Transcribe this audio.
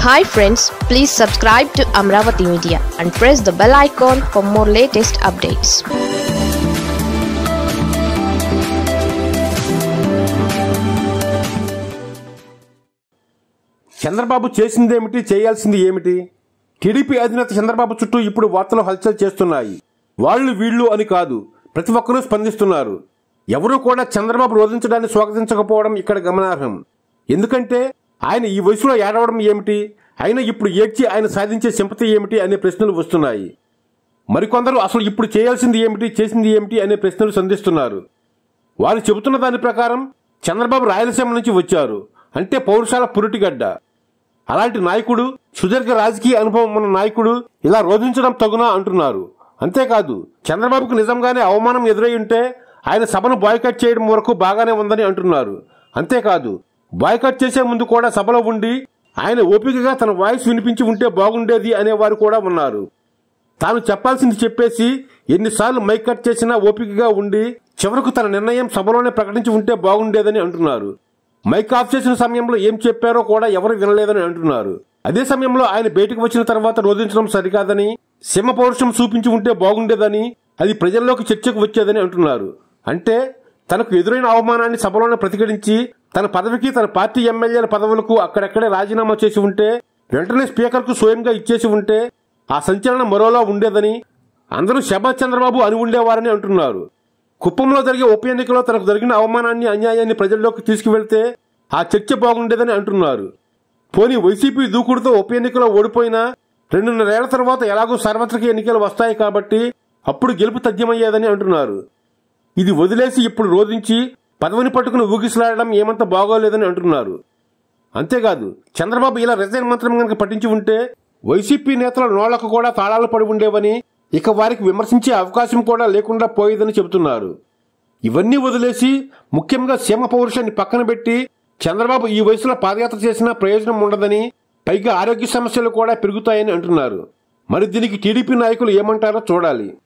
hi friends please subscribe to Amaravati media and press the bell icon for more latest updates Chandrababu చేసిందేమిటి చేయాల్సింది ఏమిటి TDP అధినేత చంద్రబాబు చుట్టూ ఇప్పుడు వార్తలు హల్చల్ చేస్తున్నాయి వాళ్ళు వీళ్ళు అని కాదు ప్రతి ఒక్కరూ స్పందిస్తున్నారు ఎవరూ కూడా చంద్రబాబు రోధించడాన్ని స్వాగతించకపోవడం ఇక్కడ గమనార్హం ఎందుకంటే ఆయన ఈ వయసులో ఏడవడం ఏమిటి అయినా ఇప్పుడు ఏడ్చి ఆయన సాధించే సింపతి ఏమిటి అనే ప్రశ్నలు వస్తున్నాయి మరికొందరు అసలు ఇప్పుడు చేయాల్సింది ఏమిటి చేసింది ఏమిటి అనే ప్రశ్నలు సంధిస్తున్నారు వారు చెబుతున్న దాని ప్రకారం చంద్రబాబు రాయలసీమ నుంచి వచ్చారు అంటే పౌరుషాల పురిటిగడ్డ అలాంటి నాయకుడు సుదీర్ఘ రాజకీయ అనుభవం ఉన్న నాయకుడు ఇలా రోధించడం తగునా అంటున్నారు అంతేకాదు చంద్రబాబుకు నిజంగానే అవమానం ఎదురై ఉంటే ఆయన సభను బాయ్కట్ చేయడం వరకు బాగానే ఉందని అంటున్నారు అంతేకాదు బాయ్కట్ చేసే ముందు కూడా సభలో ఉండి ఆయన ఓపికగా తన వాయిస్ వినిపించి ఉంటే బాగుండేది అనేవారు కూడా ఉన్నారు తాను చెప్పాల్సింది చెప్పేసి ఎన్నిసార్లు మైక్ కట్ చేసినా ఓపికగా ఉండి చివరకు తన నిర్ణయం సభలోనే ప్రకటించి ఉంటే బాగుండేదని అంటున్నారు మైక్ ఆఫ్ చేసిన సమయంలో ఏం చెప్పారో కూడా ఎవరు వినలేదని అంటున్నారు అదే సమయంలో ఆయన బయటకు వచ్చిన తర్వాత రోధించడం సరికాదని సింహ పౌరుషం చూపించి ఉంటే బాగుండేదని అది ప్రజల్లోకి చర్చకు వచ్చేదని అంటున్నారు అంటే తనకు ఎదురైన అవమానాన్ని సభలోనే ప్రతిఘటించి తన పదవికి తన పార్టీ ఎమ్మెల్యేల పదవులకు అక్కడక్కడే రాజీనామా చేసి ఉంటే వెంటనే స్పీకర్కు స్వయంగా ఇచ్చేసి ఉంటే ఆ సంచలనం మరోలా ఉండేదని అందరూ శభాష్ చంద్రబాబు అని ఉండేవారని అంటున్నారు కుప్పంలో జరిగే ఉప ఎన్నికలో తనకు జరిగిన అవమానాన్ని అన్యాయాన్ని ప్రజల్లోకి తీసుకువెళ్తే ఆ చర్చ బాగుండేదని అంటున్నారు పోనీ వైసీపీ దూకుడుతో ఉప ఎన్నికలో ఓడిపోయినా రెండున్నరేళ్ల తర్వాత ఎలాగో సార్వత్రిక ఎన్నికలు వస్తాయి కాబట్టి అప్పుడు గెలుపు తథ్యమయ్యేదని అంటున్నారు ఇది వదిలేసి ఇప్పుడు రోధించి పదవిని పట్టుకుని ఊగిసలాడడం ఏమంత బాగోలేదని అంటున్నారు అంతేకాదు చంద్రబాబు ఇలా రిజైన్ మంత్రం కనుక పట్టించి ఉంటే వైసీపీ నేతల నోళ్లకు కూడా తాళాలు పడి ఉండేవని ఇక వారికి విమర్శించే అవకాశం కూడా లేకుండా పోయేదని చెబుతున్నారు ఇవన్నీ వదిలేసి ముఖ్యంగా సీమ పౌరుషాన్ని పక్కన పెట్టి చంద్రబాబు ఈ వయసులో పాదయాత్ర చేసినా ప్రయోజనం ఉండదని పైగా ఆరోగ్య సమస్యలు కూడా పెరుగుతాయని అంటున్నారు మరి దీనికి టీడీపీ నాయకులు ఏమంటారో చూడాలి